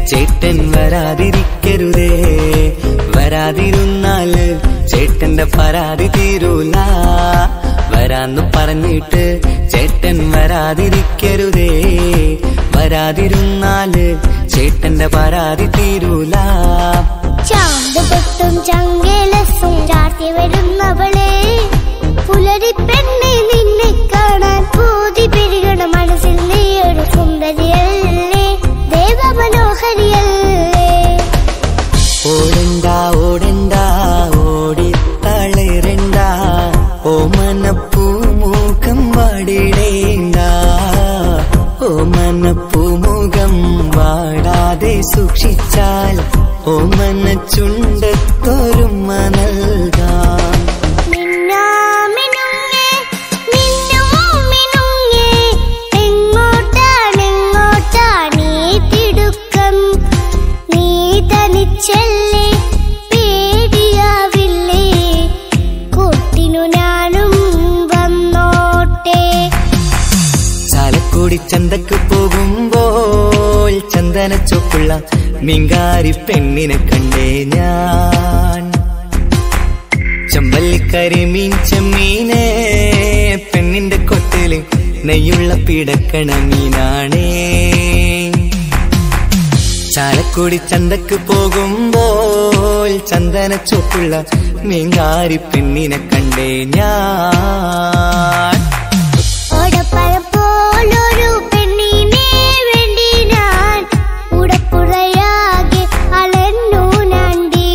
ചേട്ടൻ വരാതിരിക്കരുതേ വരാതിരുന്നാല് ചേട്ടന്റെ പരാതി തീരൂല വരാന്ന് പറഞ്ഞിട്ട് ചേട്ടൻ വരാതിരിക്കരുതേ വരാതിരുന്നാല് ചേട്ടന്റെ പരാതി തീരൂല ചാന്ത് പൊട്ടും ചങ്കേലസും ചാർത്തി വരുന്നവളെ പുലരി പെണ്ണെ നിന്നെ കാണാൻ പൂതി പെരുകണ മനസ്സിൽ നീ ഒരു സുന്ദരിയല്ലേ ദേവ മനോഹരിയല്ലേ ഓടണ്ട ഓടണ്ട ഓടിത്തളരണ്ട ഓമനപ്പൂമുഖം വാടിടേണ്ട ഓമനപ്പൂമുഖം വാടാതെ സൂക്ഷിച്ചാൽ ഓമന ചുണ്ടത്തൊരുമ നൽകാം മിന്നാമിനുങ്ങേ, മിന്നും മിനുങ്ങേ, എങ്ങോട്ടാണെങ്ങോട്ടാണീ തിടുക്കം? നീ തനിച്ചല്ലേ പേടിയാവില്ലേ കൂട്ടിനു ഞാനും വന്നോട്ടെ ചാലക്കുടി ചന്തക്ക് പോകുമ്പോൾ ചന്ദന ചൊപ്പുള്ള മിങ്കാരി പെണ്ണിനെ കണ്ടേ ഞാൻ ചമ്പല്ലിക്കരി മീൻ ചെമ്മീനെ പെണ്ണിന്റെ കൊട്ടില് നെയ്യുള്ള പിടക്കണ മീനാണേ ചാലക്കുടി ചന്തക്ക് പോകുമ്പോൾ ചന്ദന ചൊപ്പുള്ള മീങ്കാരി പെണ്ണിനെ കണ്ടേ ഞാൻ ഓടപ്പഴം പോലൊരു പെണ്ണിനെ വേണ്ടി ഞാൻ ഉടപ്പുഴയാകെ അലഞ്ഞു നാണ്ടി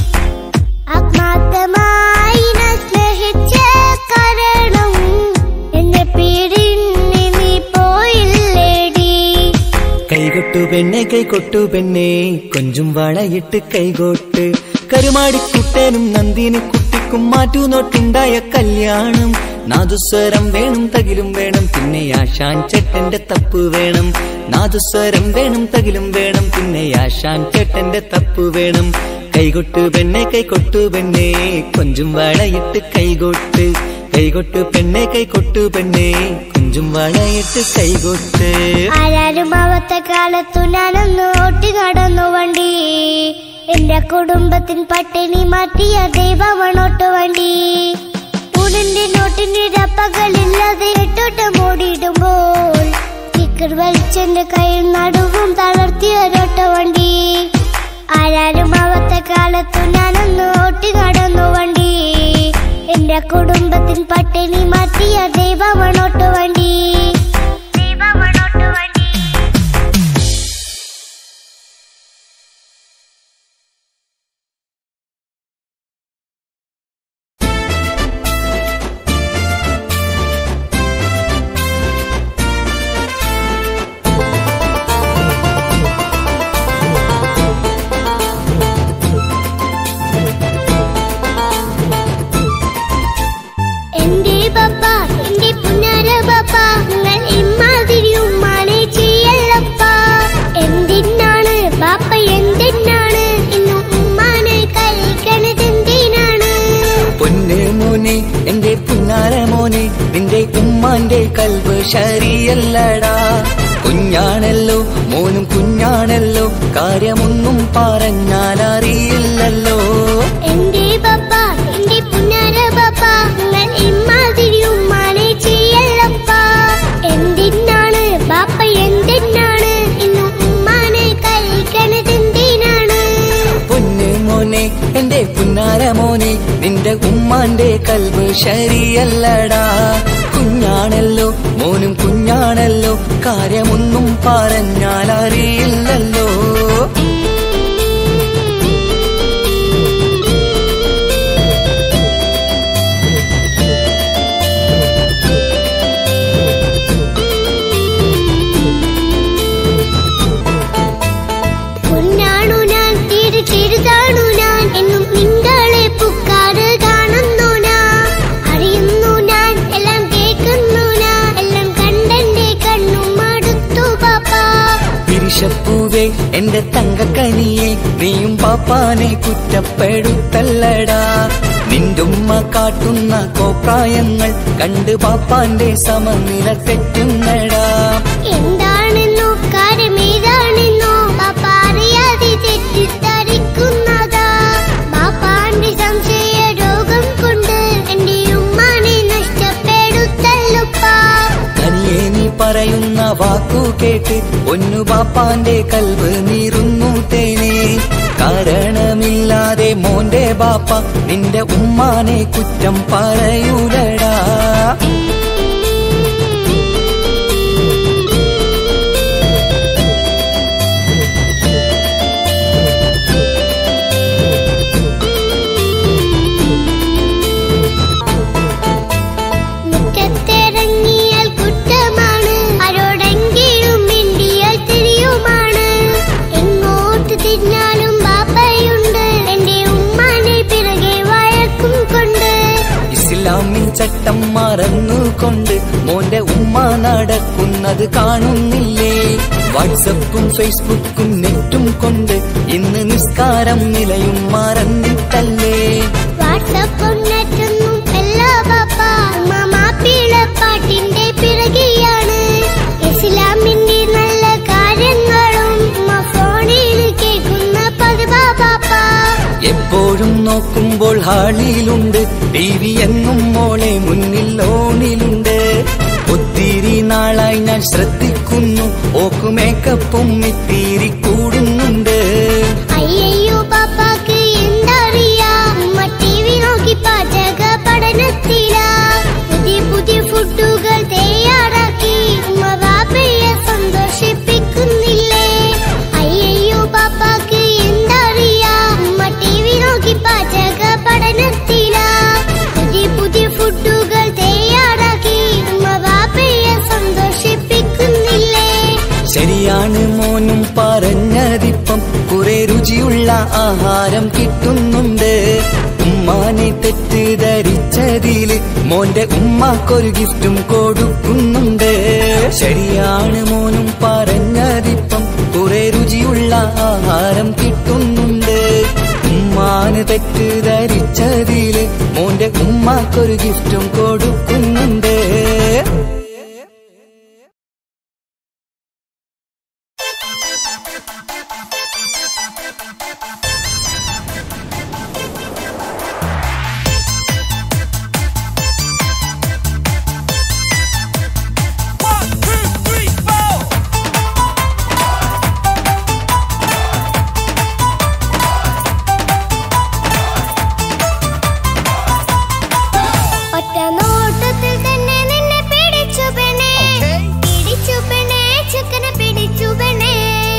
ആത്മാർത്ഥമായി ഞാൻ സ്നേഹിച്ച കാരണം എന്നെ പിരിഞ്ഞ് നീ പോയില്ലേടി കൈകൊട്ടു പെണ്ണെ കൈകൊട്ടു പെണ്ണെ കൊഞ്ചും വളയിട്ട് കൈകോട്ട് കരുമാടിക്കുട്ടനും നന്ദിനി കുട്ടിക്കും മാറ്റുനോട്ടുണ്ടായ കല്യാണം നാദുസ്വരം വേണം തകിലും വേണം പിന്നെ ആശാൻ ചേട്ടന്റെ തപ്പ് വേണം നാദുസ്വരം വേണം തകിലും വേണം പിന്നെ ആശാൻ ചേട്ടന്റെ തപ്പ് വേണം കൈകൊട്ടു പെണ്ണെ കൈകൊട്ടു പെണ്ണെ കൊഞ്ചും വളയിട്ട് കൈകൊട്ട് കൈകൊട്ടു പെണ്ണെ കൈകൊട്ടു പെണ്ണെ കൊഞ്ചും വളയിട്ട് കൈകൊട്ട് ആരാരും ആവാത്ത കാലത്തു ഞാനൊന്ന് ഓട്ടി നടന്നു വണ്ടി എന്റെ കുടുംബത്തിൻ പട്ടിണി മാറ്റിയ ദൈവമണോട്ട് വണ്ടി ഊണിന്റെ നോട്ടിന്റെ രപ്പകളില്ലാതെ എട്ടോട്ട് മൂടിയിടുമ്പോൾ സ്റ്റിക്കർ വലിച്ചെന്റെ കയ്യിൽ നടുവും തളർത്തിയ ഒരൊട്ട വണ്ടി ആരാരും ആവാത്ത കാലത്തു ഞാനൊന്ന് ഓട്ടി നടന്നു വണ്ടി എന്റെ കുടുംബത്തിൻ പട്ടിണി മാറ്റിയ ദൈവമണോട്ട് വണ്ടി ദൈവമണോട്ട് വണ്ടി എന്റെ പപ്പ എന്റെ പുന്നാര പപ്പ നിങ്ങൾ ഇമ്മാതിരി ഉമ്മാനെ ചെയ്യല്ലപ്പ എന്തിനാണ് പാപ്പ എന്തിനാണ് ഇന്ന് ഉമ്മാനെ കഴിക്കണത് എന്തിനാണ് പൊന്ന് മോനെ എന്റെ പുന്നാര മോനെ നിന്റെ ഉമ്മാന്റെ കൽവ് ശരിയല്ലടാ കുഞ്ഞാണല്ലോ മോനും കുഞ്ഞാണല്ലോ കാര്യമൊന്നും പറഞ്ഞാൽ അറിയില്ലല്ലോ എന്റെ പപ്പ എന്റെ പുന്നാര പപ്പ നിങ്ങൾ ഇമ്മാതിരി ഉമ്മാനെ ചെയ്യല്ലപ്പ എന്തിനാണ് പാപ്പ എന്തിനാണ് ഇന്ന് ഉമ്മാനെ കഴിക്കണത് എന്തിനാണ് പൊന്ന് മോനെ എന്റെ പുന്നാര മോനെ നിന്റെ ഉമ്മാന്റെ കൽവ് ശരിയല്ലടാ കുഞ്ഞാണല്ലോ മോനും കുഞ്ഞാണല്ലോ കാര്യമൊന്നും പറഞ്ഞാൽ അറിയില്ലല്ലോ പൊന്നാണു ഞാൻ തീരെ ചെറുതാണു ഞാൻ എന്നും നിങ്ങളെ പുക്കാറ് കാണുന്നു ഞാൻ അറിയുന്നു ഞാൻ എല്ലാം കേൾക്കുന്നു ഞാൻ എല്ലാം കണ്ടെന്റെ കണ്ണും മടുത്തു പാപ്പ പിരിശപ്പൂവേ എന്റെ തങ്കക്കനിയെ നീയും പാപ്പാനെ കുറ്റപ്പെടുത്തല്ലടാ നിന്റുമ്മ കാട്ടുന്ന കോപ്രായങ്ങൾ കണ്ട് പാപ്പാന്റെ സമനില തെറ്റുന്നടാ എന്താണെന്നോ കാര്യമേതാണെന്നോ പാപ്പ അറിയ പൊന്നു ബാപ്പാന്റെ കൽവ് നീറുന്നു തേനെ കാരണമില്ലാതെ മോന്റെ ബാപ്പ നിന്റെ ഉമ്മാനെ കുറ്റം പറയൂലടാ മുറ്റത്തിറങ്ങിയാൽ കുറ്റമാണ് ആരോടെങ്കിലും മിണ്ടിയാൽ തിരിയുമാണ് എങ്ങോട്ട് തിരിഞ്ഞാലും ബാപ്പയുണ്ട് എന്റെ ഉമ്മാനെ പിറകെ വഴക്കും കൊണ്ട് ഇസ്ലാമിൻ ചട്ടം മറന്നുകൊണ്ട് മോന്റെ ഉമ്മ നടക്കുന്നത് കാണുന്നില്ലേ വാട്സപ്പും ഫേസ്ബുക്കും നെറ്റും കൊണ്ട് ഇന്ന് നിസ്കാരം നിലയും മറന്നിട്ടല്ലേ വാട്സപ്പും നെറ്റൊന്നും എല്ലാ ബാപ്പ ഉമ്മ മാപ്പിള പാട്ടിന്റെ പിറകെയാണ് ഇസ്ലാമിന്റെ നല്ല കാര്യങ്ങളും ഉമ്മ ഫോണിൽ കേൾക്കുന്ന പതിവാ ബാപ്പ എപ്പോഴും നോക്കുമ്പോൾ ഹാളിയിലുണ്ട് ടി വി എന്നും മോളെ മുന്നിൽ ഓണിലുണ്ട് ഒത്തിരി നാളായി ഞാൻ ശ്രദ്ധിക്കുന്നു ഓക്ക് മേക്കപ്പും ഇത്തിരി കൂടുന്നുണ്ട് അയ്യയ്യോ പാപ്പാക്ക് എന്തറിയാ ഉമ്മ ടി വി നോക്കി പാചക പഠനത്തിലാ പുതിയ പുതിയ ഫുഡുകൾ തയ്യാറാക്കി ഉമ്മ ബാപ്പയെ സന്തോഷിപ്പിക്കുന്നില്ലേ അയ്യയ്യോ പാപ്പാക്ക് എന്തറിയാ ഉമ്മ ടി വി നോക്കി പാചക പഠനത്തിലാ പുതിയ പുതിയ ഫുഡുകൾ തയ്യാറാക്കി ഉമ്മ ബാപ്പയെ സന്തോഷിപ്പിക്കുന്നില്ലേ ശരിയാണ് മോനും പറഞ്ഞതിപ്പം കുറെ രുചിയുള്ള ആഹാരം കിട്ടുന്നുണ്ട് ഉമ്മാനെ തെറ്റിദ്ധരിച്ചതില് മോന്റെ ഉമ്മാക്കൊരു ഗിഫ്റ്റും കൊടുക്കുന്നുണ്ട് ശരിയാണ് മോനും പറഞ്ഞതിപ്പം കുറെ രുചിയുള്ള ആഹാരം കിട്ടുന്നുണ്ട് ഉമ്മാന് തെറ്റിദ്ധരിച്ചതില് മോന്റെ ഉമ്മാക്കൊരു ഗിഫ്റ്റും കൊടുക്കുന്നുണ്ട് ഒറ്റ നോട്ടത്തിൽ തന്നെ നിന്നെ പിടിച്ചു പെണ്ണേ പിടിച്ചു പെണ്ണേ ചെക്കനെ പിടിച്ചു പെണ്ണേ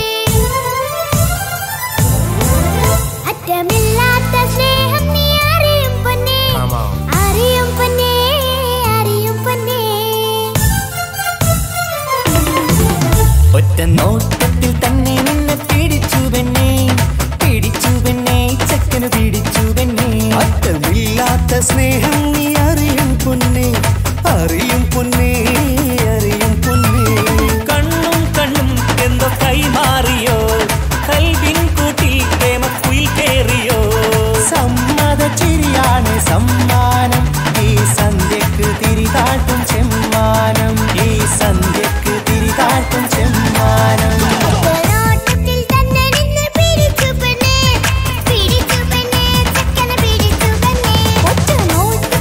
അറ്റമില്ലാത്ത സ്നേഹം നീ അറിയും പൊന്നേ അറിയും പൊന്നേ അറിയും പൊന്നേ ഒറ്റ നോട്ടത്തിൽ തന്നെ നിന്നെ പിടിച്ചു പെണ്ണേ പിടിച്ചു പെണ്ണേ ചക്കന് പിടിച്ചു പെണ്ണേ അറ്റമില്ലാത്ത സ്നേഹം നീ അറിയും പൊന്നേ അറിയും പൊന്നേ അറിയും പൊന്നേ കണ്ണും കണ്ണും എന്തോ കൈമാറിയോ കൽവിൻ കൂട്ടിൽ പ്രേമക്കുയിൽ കേറിയോ സമ്മത ചിരിയാണ് സമ്മാനം ഈ സന്ധ്യക്ക് തിരിതാട്ടും ചെമ്മാനം ഈ സന്ധ്യക്ക് തിരിതാട്ടും ചെമ്മാനം ഒറ്റനോട്ടത്തിൽ തന്നെ നിന്നെ പിടിച്ചു പെണ്ണേ പിടിച്ചു പെണ്ണേ ചെക്കനെ പിടിച്ചു പെണ്ണേ ഒറ്റനോട്ടത്തിൽ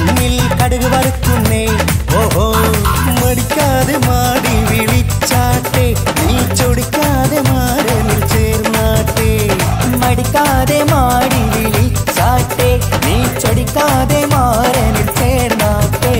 കണ്ണിൽ കടുക് വറുക്കുന്നേ ഓഹോ മടിക്കാതെ മാടി വിളിച്ചാട്ടെ നീ ചൊടിക്കാതെ മാറനിൽ ചേർന്നാട്ടെ മടിക്കാതെ മാടി വിളിച്ചാട്ടെ നീ ചൊടിക്കാതെ മാറനിൽ ചേർന്നാട്ടെ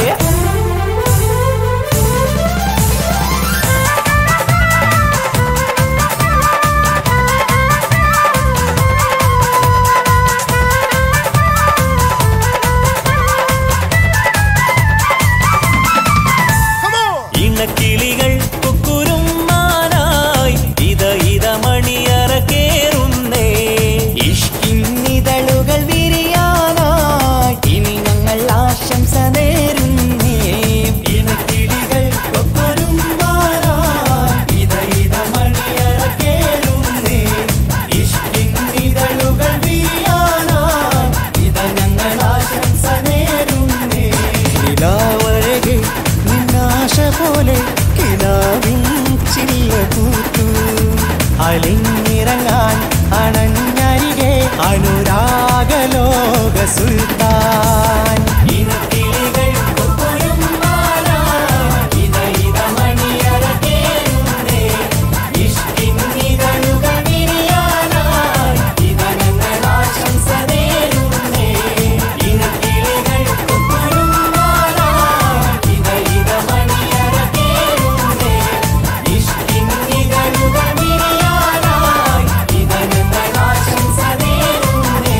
ഇണക്കിളികൾ കുക്കുരുമാനായി ഇത ഇത മണിയറ കേറുന്നേ ഇഷ്കിന്നിതളുകൾ വിരിയാനായി ഇനി ഞങ്ങൾ ആശംസ നേരുന്നേ ഇണക്കിളികൾ കൊക്കുരുമാനായി ഇത ഇത മണിയറ കേറുന്നേ ഇഷ്കിന്നിതളുകൾ വിരിയാനായി ഇത ഞങ്ങൾ ആശംസ നേരുന്നേ നിലാവഴകെ നിന്നാശ പോലെ കിനാവിൻ ചില്ല കൂത്തു അലിഞ്ഞിറങ്ങാൻ അണഞ്ഞരികെ അനുരാഗലോക സുൽത്താൻ ഇനക്കിളികൾ കൊക്കൊരും മാറായി ഇത ഇത മണിയറ കേറുന്നേ ഇഷ്കിന്നിതളുകൾ വിരിയാനായി ഇത ഞങ്ങൾ ആശംസ നേരുന്നേ ഇനക്കിളികൾ കൊക്കൊരും മാറായി ഇത ഇത മണിയറ കേറുന്നേ ഇഷ്കിന്നിതളുകൾ വിരിയാനായി ഇത ഞങ്ങൾ ആശംസ നേരുന്നേ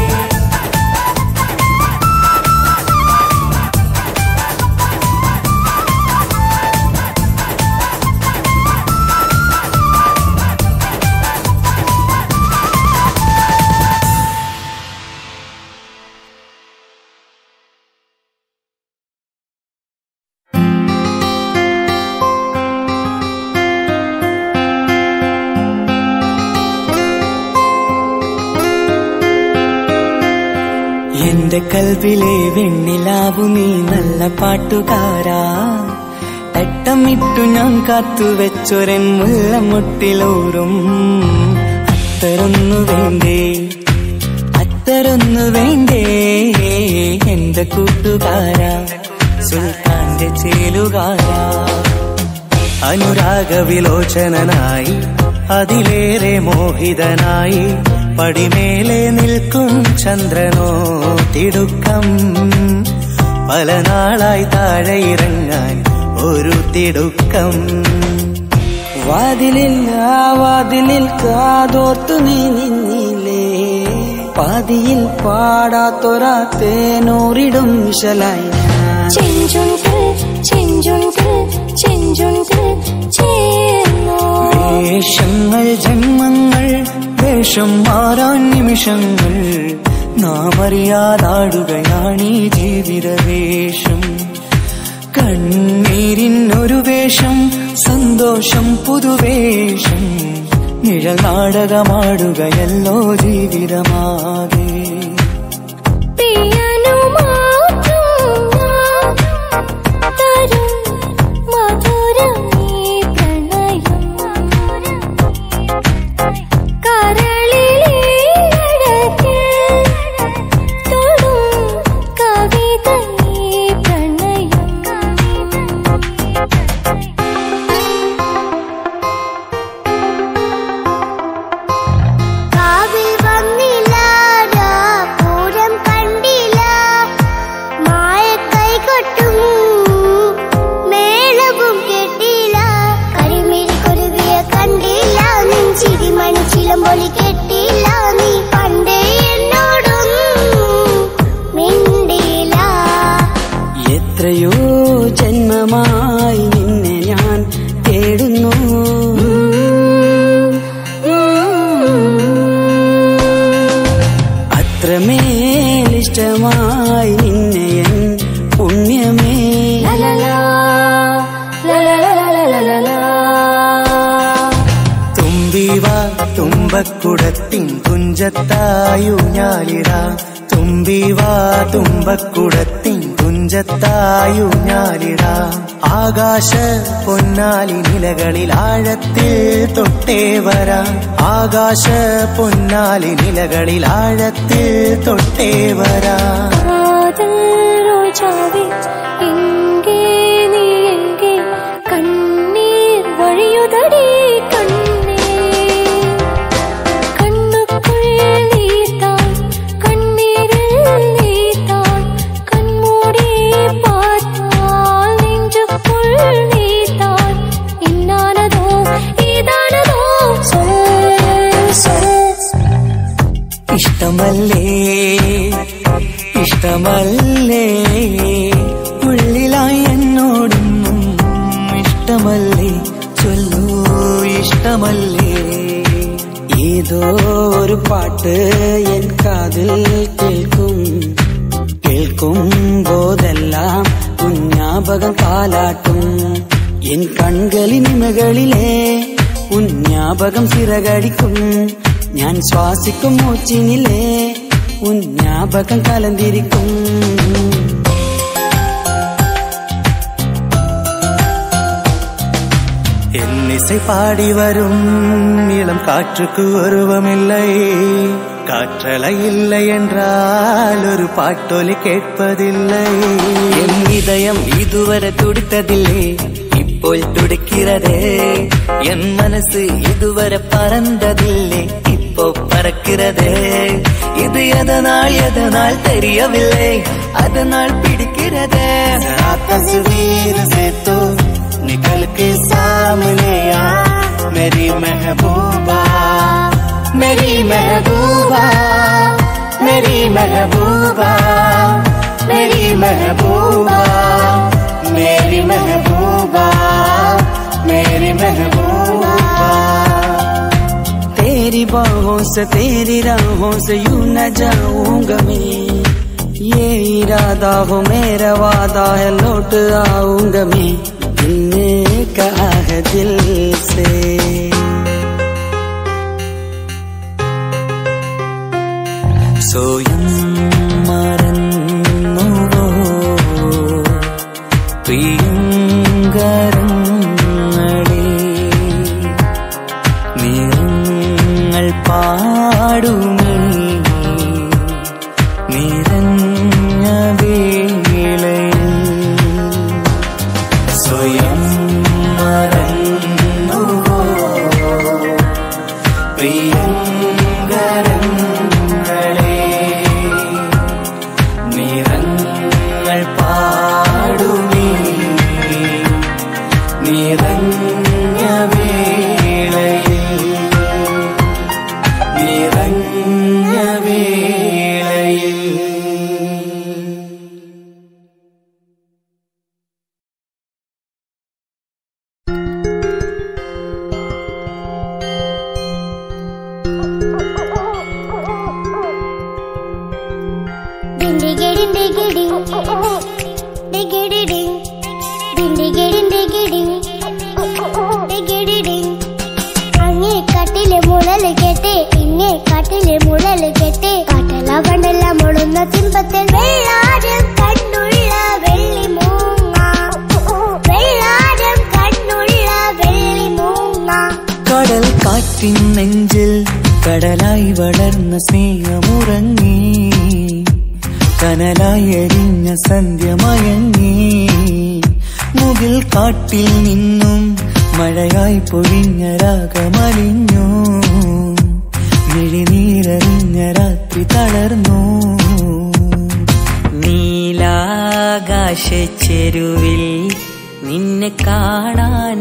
എന്റെ കൽവിലെ വെണ്ണിലാവു നീ നല്ല പാട്ടുകാരാ തട്ടമിട്ടു ഞാൻ കാത്തുവെച്ചൊരൻ മുല്ലമുട്ടിലൂറും അത്തരൊന്നു വേണ്ടേ അത്തരൊന്നു വേണ്ടേ എന്റെ കൂട്ടുകാരാ സുൽത്താന്റെ ചേലുകാരാ അനുരാഗവിലോചനായി അതിലേറെ മോഹിതനായി പടിമേലെ നിൽക്കും ചന്ദ്രനോ തിടുക്കം പല നാളായി താഴെ ഇറങ്ങാൻ ഒരു തിടുക്കം വാതിലിൽ ആ വാതിലിൽ കാതോർത്തു നീ നിന്നില്ലേ പാതിയിൽ പാടാത്തൊരാ തേനൂറിടും വിശലായി ഞാൻ ചെഞ്ചുണ്ട് ചെഞ്ചുണ്ട് ചെഞ്ചുണ്ട് ചേർന്നോ വേഷങ്ങൾ ജന്മങ്ങൾ വേഷം മാറാൻ നിമിഷങ്ങൾ നാം അറിയാതാടുകയാണീ ജീവിത വേഷം കണ്ണീരിനൊരു വേഷം സന്തോഷം പുതുവേഷം നിഴൽ നാടകമാടുകയല്ലോ ജീവിതമാകെ പ്രിയനു മാത്രം ഞാൻ തരും മധുരമീ പ്രണയം കരളിലെ അടയ്ക്ക് തൊടും കവിതയീ പ്രണയം കാവിൽ വന്നില്ല പൂരം കണ്ടില്ല മായ കൈകൊട്ടും മേളവും കെട്ടില്ല കരിമിഴി കൊരുവിയ കണ്ടില്ല നെഞ്ചിരി മണിച്ചിലം പൊലി കെട്ടില്ല നീ പണ്ടേ എന്നോടൊന്നും മിണ്ടില്ല എത്രയോ ജന്മമായി നിന്നെ ഞാൻ തേടുന്നു അത്രമേലിഷ്ടമായി നിന്നെ എൻ പുണ്യമേ ലലലാ, ലലലലലലലലാ. തുമ്പിവാ തുമ്പക്കുടത്തിൻ തുഞ്ചത്തായു ഞാലിട തുമ്പിവാ തുമ്പക്കുടത്തിൻ തുഞ്ചത്തായു ഞാലിട ആകാശ പൊന്നാലി നിലകളിൽ ആഴത്തിൽ തൊട്ടേ വരാം ആകാശ പൊന്നാലി നിലകളിൽ ആഴത്തിൽ തൊട്ടേ വരാം കാതൽ പാട്ട് എൻ കാതിൽ കേൾക്കും കേൾക്കും പോതെല്ലാം കുഞ്ഞാപകം കാലാട്ടും എൻ കൺകളിനിമകളിലെ ഉഞ്ഞാപകം ചിറകടിക്കും ഞാൻ ശ്വാസിക്കും മൂച്ചിനിലെ ഉഞ്ഞാപകം കലന്തിരിക്കും என்னிசை பாடி வரும் இளம் காற்றுக்கு உருவமில்லை காற்றலை இல்லை என்றால் ஒரு பாட்டொலி கேட்பதில்லை என் இதயம் இதுவரை துடித்ததில்லை ഇപ്പോൾ துடிக்கிறதே என் மனசு இதுவரை பறந்ததில்லை இப்போ பறக்கிறதே இது எதனால் எதனால் தெரியவில்லை அதனால் பிடிக்கிறதே जरा तस्वीर से तो निकल के सामने आ मेरी महबूबा मेरी महबूबा मेरी महबूबा मेरी महबूबा मेरी महबूबा मेरी महबूबा तेरी बाहों से तेरी राहों से यूं न जाऊंगा मैं ये इरादा हो मेरा वादा है लौट आऊंगा मैं दिल ने कहा है दिल से സ്വയം മറന്നുവോ പ്രിയങ്കരങ്ങളെ നിറങ്ങൾ പാടുമേ നിറഞ്ഞ വേളയിൽ സ്വയം മറന്നുവോ പ്രിയങ്കരങ്ങളെ നിറങ്ങൾ പാടുമേ നിറഞ്ഞ വേളയിൽ നിറഞ്ഞ വേളയിൽ ഡിണ്ടിഗിഡിൻ ഡിഗിഡിൻ. ഡിഗിഡിഡിൻ. ഡിണ്ടിഗിഡിൻ ഡിഗിഡിൻ. ഡിഗിഡിഡിൻ. അങ്ങേ കാട്ടിലെ മുഴല് കേട്ട് ഇങ്ങേ കാട്ടിലെ മുഴല് കേട്ട് കാട്ടല കണ്ടല്ല മുളുന്ന സിംഹത്തിൽ വെള്ളാരം കണ്ണുള്ള വെള്ളി മൂങ്ങ വെള്ളാരം കണ്ണുള്ള വെള്ളി മൂങ്ങ കടൽ കാറ്റിൻ നെഞ്ചിൽ കടലായി വളർന്ന സ്നേഹമുറങ്ങി കനലായി എരിഞ്ഞ സന്ധ്യ മയങ്ങി മുകിൽ കാട്ടിൽ നിന്നും മഴയായി പൊഴിഞ്ഞ രാഗമലിഞ്ഞു മിഴിനീരറിഞ്ഞ രാത്രി തളർന്നു നീലാകാശ ചെരുവിൽ നിന്നെ കാണാൻ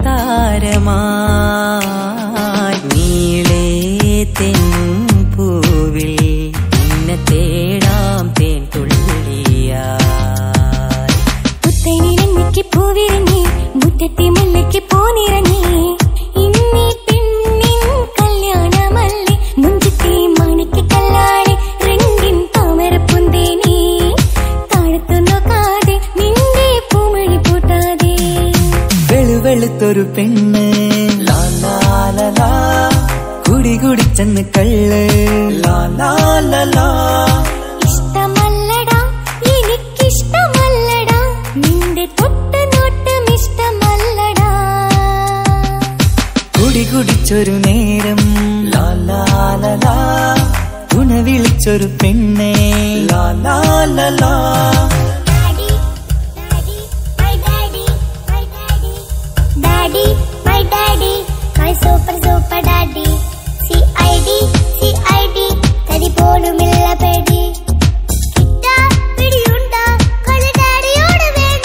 വെൺതാരമായി നീളേ തെന്നും പൂവിൽ നിന്നെ തേടാം തേൻ തുള്ളിയായി പുത്തനിരങ്ങിക്ക് പൂവിരങ്ങി മുറ്റത്തെ മുല്ലയ്ക്ക് പോനിറങ്ങി ഇന്നീ പെണ്ണിൻ കല്യാണമല്ലേ മുഞ്ചത്തെ മണിക്ക് കല്ലാളെ രണ്ടിൻ താമരപ്പുന്തേനി താഴത്തു നോക്കാതെ നിന്റെ പൂമഴി പൂട്ടാതെ വെളുവെളുത്തൊരു പെണ്ണ് ലാ ലാ ലാ ലാ. കുടി കുടിച്ചെന്ന് കള്ള് ലാ ലാ ലാ ലാ. ഇഷ്ടമല്ലടാ എനിക്കിഷ്ടമല്ലടാ നിന്റെ തൊട്ട നോട്ടം ഇഷ്ടമല്ലടാ കുടി കുടിച്ചൊരു നേരം ലാ ലാ ലാ ലാ. തുണ വിളിച്ചൊരു പെണ്ണെ ലാ ലാ ലാ ലാ. Daddy, daddy, my daddy, my daddy. Daddy, my daddy, my super super daddy. CID, CID, തടി പോലുമില്ല പേടി കിട്ടാ പിടിയുണ്ടാ കളി ഡാഡിയോട് വേണ്ട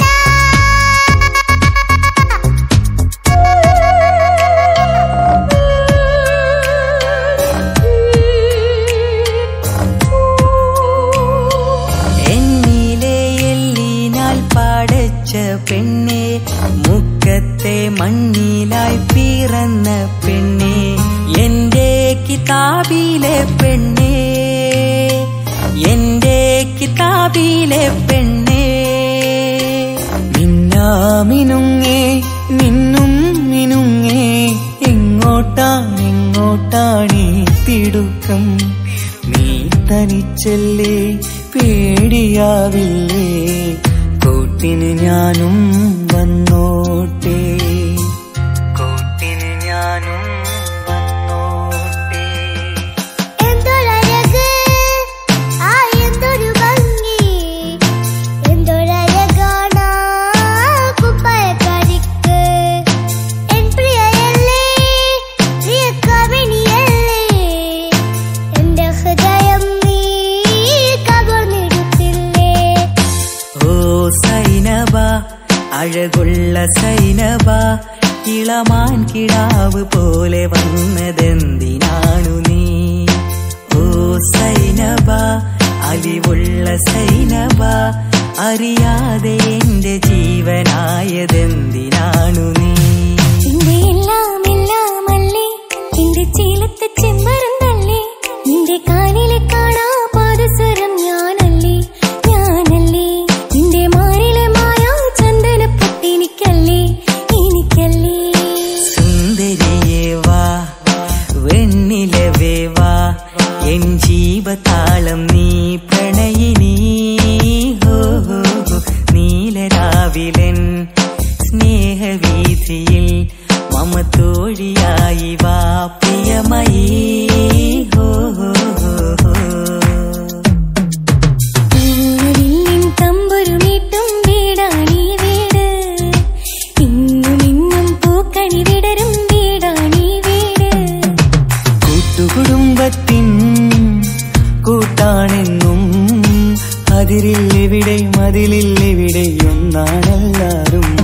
എന്നിലെ എല്ലിനാൽ പടച്ച പെണ്ണെ മുക്കത്തെ മണ്ണിലായി പിറന്ന പെണ്ണെ എന്റെ കിതാബിൽ കിതാബിലെ പെണ്ണേ എന്റെ കിതാബിലെ പെണ്ണേ മിന്നാമിനുങ്ങേ നിന്നും മിനുങ്ങേ എങ്ങോട്ടാണ് എങ്ങോട്ടാണീ തിടുക്കം നീ തനിച്ചല്ലേ പേടിയാവില്ലേ കൂട്ടിന് ഞാനും വന്നോട്ടെ കൂട്ടിന് ഞാനും വന്നോട്ടെ എന്തൊരഴക് ആ എന്തൊരു ഭംഗി എന്തൊരഴകാണ് കുപ്പായക്കാരിക്ക് എൻ പ്രിയയല്ലേ പ്രിയ കവിണിയല്ലേ എന്റെ ഹൃദയം നീ കവർന്നെടുത്തില്ലേ ഓ സൈനബ അഴകുള്ള സൈനബ ഇളമാൻ കിടാവ് പോലെ വന്നതെന്തിനാണു നീ ഓ സൈനബ അലിവുള്ള സൈനബ അറിയാതെ എന്റെ ജീവനായതെന്തിനാണു നീ നിന്റെ എല്ലാം എല്ലാം അല്ലേ എന്റെ ചീലത്തെ ചെമ്പരുന്നല്ലേ നിന്റെ കാലിലെ കാണാ പാദസരം ഞാനല്ലേ ഞാനല്ലേ നിന്റെ മാറിലെ മായാ ചന്ദന പൊട്ടിനിക്കല്ലേ എനിക്കല്ലേ സുന്ദരിയേ വാ വെണ്ണിലവേ വാ എൻ ജീവതാളം നീ പ്രണയിനി ഹോ ഹോ ഹോ. നീലരാവിലൻ സ്നേഹവീഥിയിൽ മമ തോഴിയായി വാ പ്രിയമയീ ഹോ ഹോ ഹോ ഹോ പൂവില്ലിൻ തമ്പുരുമീട്ടും വീടാണീ വീട് ഇന്നും ഇന്നും പൂക്കണി വിടരും വീടാണീ വീട് കൂട്ടുകുടുംബത്തിൻ കൂട്ടാണെന്നും അതിരില്ലെവിടെയും അതിലില്ലെവിടെയും ഒന്നാണെല്ലാരും